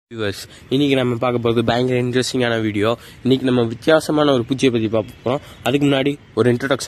viewers இன்னைக்கு நம்ம பார்க்க போகிறது பயங்கர இன்ட்ரெஸ்டிங்கான வீடியோ இன்னைக்கு நம்ம வித்தியாசமான ஒரு பூச்சியை பற்றி பார்க்க போகிறோம் அதுக்கு முன்னாடி ஒரு இன்ட்ரடக்ஷன்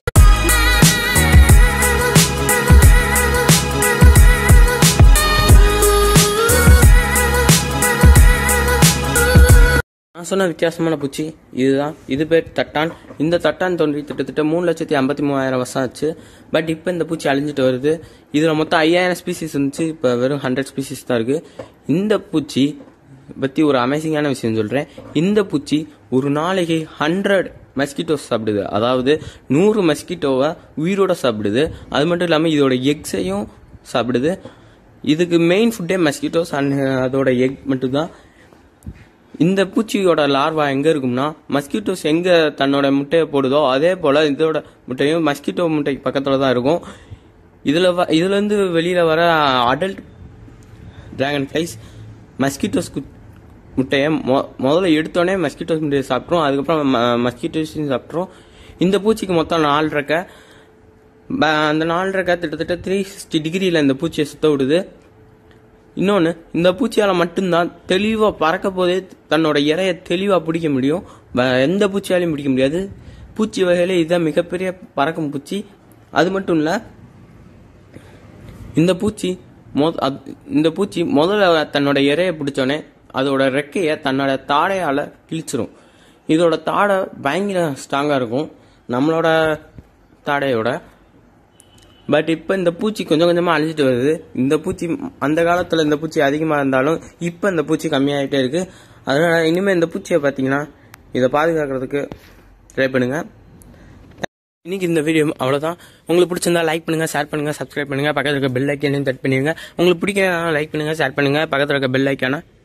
நான் சொன்ன வித்தியாசமான பூச்சி இதுதான் இது பேர் தட்டான் இந்த தட்டான் தோன்றி கிட்டத்தட்ட மூணு லட்சத்தி ஐம்பத்தி மூவாயிரம் வருஷம் ஆச்சு பட் இப்போ இந்த பூச்சி அழிஞ்சிட்டு வருது இதில் மொத்தம் ஐயாயிரம் ஸ்பீசிஸ் இருந்துச்சு இப்போ வெறும் ஹண்ட்ரட் ஸ்பீசிஸ் தான் இருக்கு இந்த பூச்சி பற்றி ஒரு அமேசிங்கான விஷயம் சொல்கிறேன் இந்த பூச்சி ஒரு நாளைக்கு ஹண்ட்ரட் மஸ்கிட்டோஸ் சாப்பிடுது அதாவது நூறு மஸ்கிட்டோவை உயிரோட சாப்பிடுது அது மட்டும் இல்லாமல் இதோட எக்ஸையும் சாப்பிடுது இதுக்கு மெயின் ஃபுட்டே மஸ்கிட்டோஸ் அண்ட் அதோட எக் மட்டும்தான் இந்த பூச்சியோட லார்வா எங்க இருக்கும்னா மஸ்கிட்டோஸ் எங்க தன்னோட முட்டையை போடுதோ அதே போல இதோட முட்டையும் மஸ்கிட்டோ முட்டைக்கு பக்கத்துல தான் இருக்கும் இதுல வ- இதுல இருந்து வெளியில வர அடல்ட் டிராகன் ஃபிளைஸ் மஸ்கிட்டோஸ் முட்டையை மொ- முதல்ல எடுத்தோடனே மஸ்கிட்டோஸ் முட்டையை சாப்பிட்ரும் அதுக்கப்புறம் மஸ்கிட்டோஸையும் சாப்பிட்ரும் இந்த பூச்சிக்கு மொத்தம் நாலு ரெக்கை ப- அந்த நாலு ரெக்கை கிட்டத்தட்ட த்ரீ சிக்ஸ்டி டிகிரியில் இந்த பூச்சியை சுத்த விடுது இன்னொன்று இந்த பூச்சியால் மட்டும்தான் தெளிவாக பறக்க போதே தன்னோட இறையை தெளிவாக பிடிக்க முடியும் வ- எந்த பூச்சியாலையும் பிடிக்க முடியாது பூச்சி வகையில இதுதான் மிகப்பெரிய பறக்கும் பூச்சி அது மட்டும் இல்லை இந்த பூச்சி மொத அது- இந்த பூச்சி முதல்ல தன்னோட இறையை பிடிச்சோடனே அதோட ரெக்கையை தன்னோட தாடையால் கிழிச்சிரும் இதோட தாடை பயங்கர ஸ்ட்ராங்காக இருக்கும் நம்மளோட தாடையோட பட் இப்போ இந்த பூச்சி கொஞ்சம் கொஞ்சமாக அழிஞ்சிட்டு வருது இந்த பூச்சி அந்த காலத்தில் இந்த பூச்சி அதிகமாக இருந்தாலும் இப்போ இந்த பூச்சி கம்மியாகிட்டே இருக்கு அதனால இனிமேல் இந்த பூச்சியை பார்த்தீங்கன்னா இதை பாதுகாக்கிறதுக்கு ட்ரை பண்ணுங்க இன்னைக்கு இந்த வீடியோ அவ்வளோதான் உங்களுக்கு பிடிச்சிருந்தா லைக் பண்ணுங்க ஷேர் பண்ணுங்க சப்ஸ்கிரைப் பண்ணுங்க பக்கத்தில் இருக்க பெல் ஐக்கானையும் தட் பண்ணிடுங்க உங்களுக்கு பிடிக்க லைக் பண்ணுங்க ஷேர் பண்ணுங்க பக்கத்தில் இருக்க பெல் ஐக்கானை